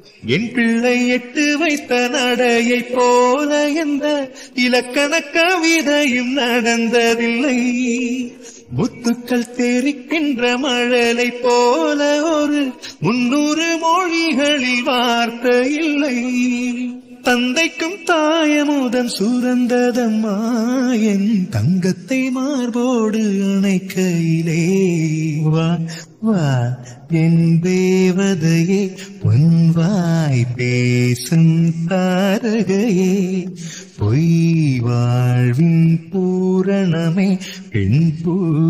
என் பிள்ளை எட்டு வைத்த நடையைப் போல எந்த இலக்கண கவிதையும் நடந்ததில்லை முத்துக்கள் தெரிக்கின்ற மழலை போல ஒரு முன்னூறு மொழிகளில் வார்த்தை இல்லை தந்தைக்கும் தாயமுதம் சுரந்ததம்மா என் தங்கத்தை மார்போடு அணைக்கையிலே வா வா என் தேவதையே பொன்வாய் பேசும் தாரகையே பொய் வாழ்வின் பூரணமே பெண் பூ